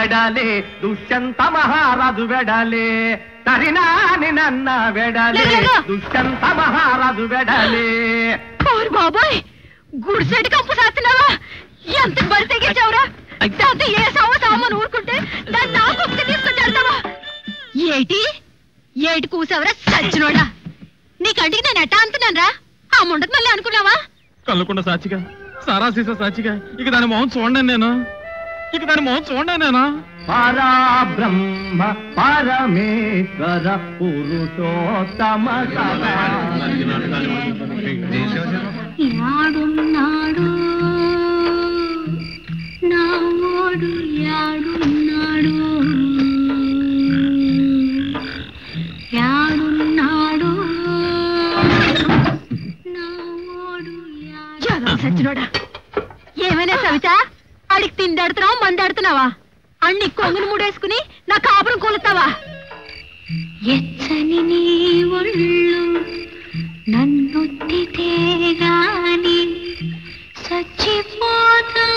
వెడలే దుష్యంత మహారాజు వెడలే తరినాని నన్న వెడలే లేదుగా. దుష్యంత మహారాజు వెడలే ఓరి బాబాయ్ గుడిసెడి కంపు సాస్తున్నావా ఎంత బరి తెగించావురా దాంతో ఏ సావ సామాను ఊరుకుంటే దాన్ని నా కుక్క తీసుకుని వెళ్తావా ఏటి ఏటి కూసావరా సచ్చినోడా నీ కంటికి నేను ఎట్టా అంటున్నాను రా ఆ ముండకు మళ్ళీ అనుకున్నావా కళ్ళకుండా సాక్షిగా సారా సీసా సాక్షిగా ఇక దాని మొహం చూడండి నేను ఇక దాని మొహం చూడండి నేను పరాబ్రహ్మ పరమేశ్వర పురుషోత్తమ సదా. యాడున్నాడు నా ఓడు యాడున్నాడు యాడున్నాడు నా ఓడు సచ్చినోడా ఏమైనా సవిత అడిగి తిండాడుతున్నావా మందాడుతున్నావా అన్ని కొంగులు ముడేసుకుని నా కాపురం కూలుతావా ఎచ్చని నీ ఒళ్ళు నన్నొత్తితే గాని చచ్చిపోతా